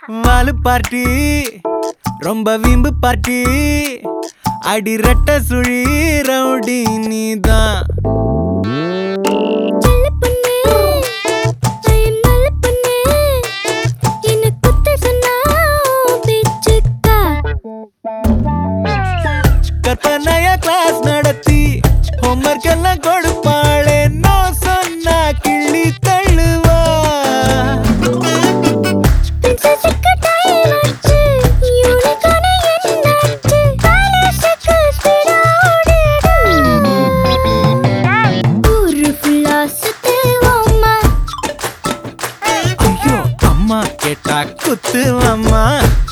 வாலு party ரொம்ப வீம்பு party அடி ரெட்ட சுழி ரவுடி நீதான் செல்ல பொண்ணு, I am நல்ல பொண்ணு. என்னை குத்த சொன்னா உன் பேச்சுக்கா? கற்பனையா கிளாஸ் நடத்தி ஹோம்ஒர்க் எல்லாம் கொடுப்பாளே நான் சொன்னா கிள்ளி தள்ளுவா பிரின்சஸுக்கு time ஆச்சு. unicorn என்னாச்சு? palace-க்கு speed ஆ ஓடிடு. ஊரு full ஆ சுத்துவோமா? ஐயோ அம்மா கேட்டா குத்துவம்மா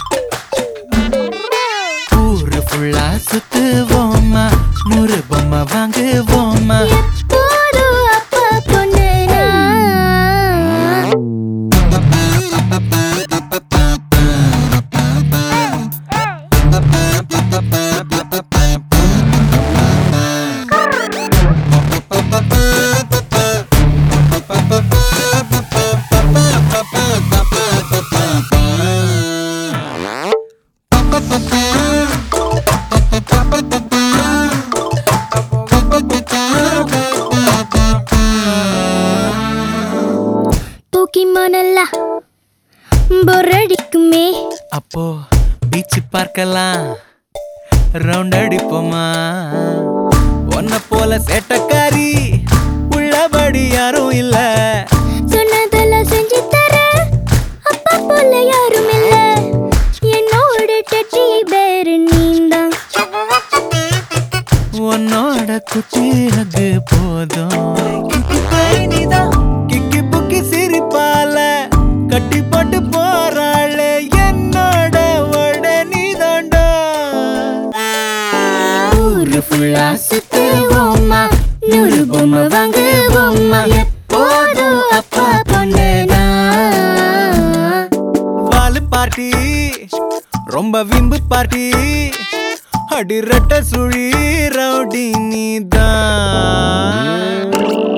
ஊரு ஃபுல்லா சுத்துவோமா நூறு பொம்மை வாங்குவோமா எப்போதும் அப்பா பொண்ணு நான். போக்கிமானல்லா பொரடிக்குமே அப்போ பீச் பார்க்கலாம் ரவுண்ட் அடிப்போமா உன்னை போல சேட்டக்காரி உள்ளபடி யாரும் இல்ல சொன்னதெல்லாம் செஞ்சு தர அப்பா போல யாரும் இல்ல என்னோட டெட்டி பேரு நீந்தான் உன்னோட குட்டி அது போதும் கிக்கி புக்கி சிரிப்பால கட்டி போட்டு போறாளே என்னோட உடனே தாண்டா ஊரு ஃபுல்லா சுத்துவோமா நூறு பொம்மை வாங்குவோமா எப்போதும் அப்பா பொண்ணு நான். வாலு பார்ட்டி ரொம்ப விம்பு பார்ட்டி அடி ரெட்ட சுழி ரவுடி நீதான்